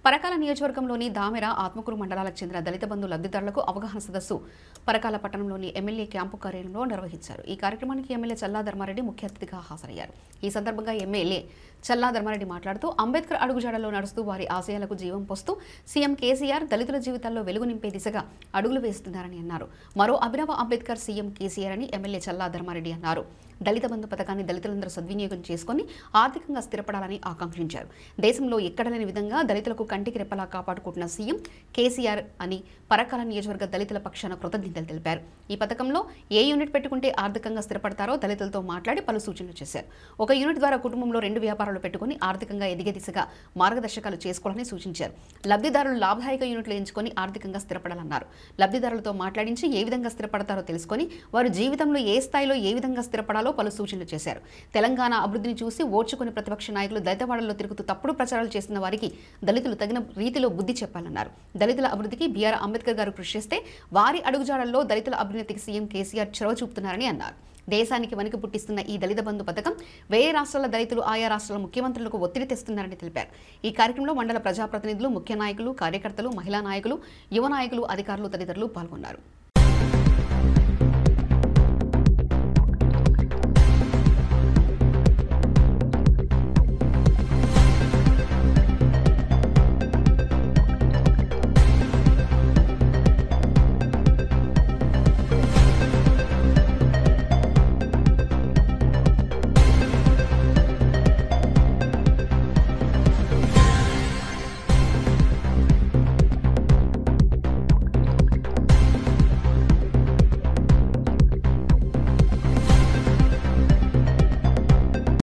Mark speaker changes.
Speaker 1: పరకాల నియోజకవర్గంలోని దామెర ఆత్మకూరు మండలాలకు చెందిన దళిత బంధు లబ్ధిదారులకు అవగాహన సదస్సు పరకాల పట్టణంలోని ఎమ్మెల్యే క్యాంపు కార్యాలయంలో నిర్వహించారు ఈ కార్యక్రమానికి ఎమ్మెల్యే చల్లా ధర్మారెడ్డి ముఖ్య అతిథిగా హాజరయ్యారు ఈ సందర్భంగా ఎమ్మెల్యే చల్లా ధర్మారెడ్డి మాట్లాడుతూ అంబేద్కర్ అడుగుజాడలో నడుస్తూ వారి ఆశయాలకు జీవం పోస్తూ సీఎం కేసీఆర్ దళితుల జీవితాల్లో వెలుగు నింపే దిశగా అడుగులు వేస్తున్నారని అన్నారు మరో అభినవ అంబేద్కర్ సీఎం కేసీఆర్ అని ఎమ్మెల్యే చల్లా ధర్మారెడ్డి అన్నారు దళిత బంధు పథకాన్ని దళితులందరూ సద్వినియోగం చేసుకుని ఆర్థికంగా స్థిరపడాలని ఆకాంక్షించారు దేశంలో ఎక్కడ లేని విధంగా దళితులకు కంటికి రెప్పలా కాపాడుకుంటున్న సీఎం కేసీఆర్ అని పరకాల నియోజకవర్గ దళితుల పక్షాన కృతజ్ఞతలు తెలిపారు ఈ పథకంలో ఏ యూనిట్ పెట్టుకుంటే ఆర్థికంగా స్థిరపడతారో దళితులతో మాట్లాడి పలు సూచనలు చేశారు ఒక యూనిట్ ద్వారా కుటుంబంలో రెండు వ్యాపారాలు పెట్టుకుని ఆర్థికంగా ఎదిగే దిశగా మార్గదర్శకాలు చేసుకోవాలని సూచించారు లబ్ధిదారులు లాభదాయక యూనిట్లు ఎంచుకొని ఆర్థికంగా స్థిరపడాలన్నారు లబ్ధిదారులతో మాట్లాడించి ఏ విధంగా స్థిరపడతారో తెలుసుకొని వారు జీవితంలో ఏ స్థాయిలో ఏ విధంగా స్థిరపడాలో పలు సూచనలు చేశారు తెలంగాణ అభివృద్ధిని చూసి ఓర్చుకుని ప్రతిపక్ష నాయకులు దళితవాడల్లో తిరుగుతూ తప్పుడు ప్రచారాలు చేస్తున్న వారికి దళితులు తగిన రీతిలో బుద్ధి చెప్పాలన్నారు దళితుల అభివృద్ధికి బీఆర్ అంబేద్కర్ గారు కృషి చేస్తే వారి అడుగుజాడల్లో దళితుల అభ్యున్నతికి సీఎం కేసీఆర్ చొరవ చూపుతున్నారని అన్నారు దేశానికి వణికి పుట్టిస్తున్న ఈ దళిత బంధు పథకం వేరే రాష్ట్రాల దళితులు ఆయా రాష్ట్రాల ముఖ్యమంత్రులకు ఒత్తిడి తెస్తున్నారని తెలిపారు ఈ కార్యక్రమంలో మండల ప్రజాప్రతినిధులు ముఖ్య నాయకులు కార్యకర్తలు మహిళా నాయకులు యువ నాయకులు అధికారులు తదితరులు పాల్గొన్నారు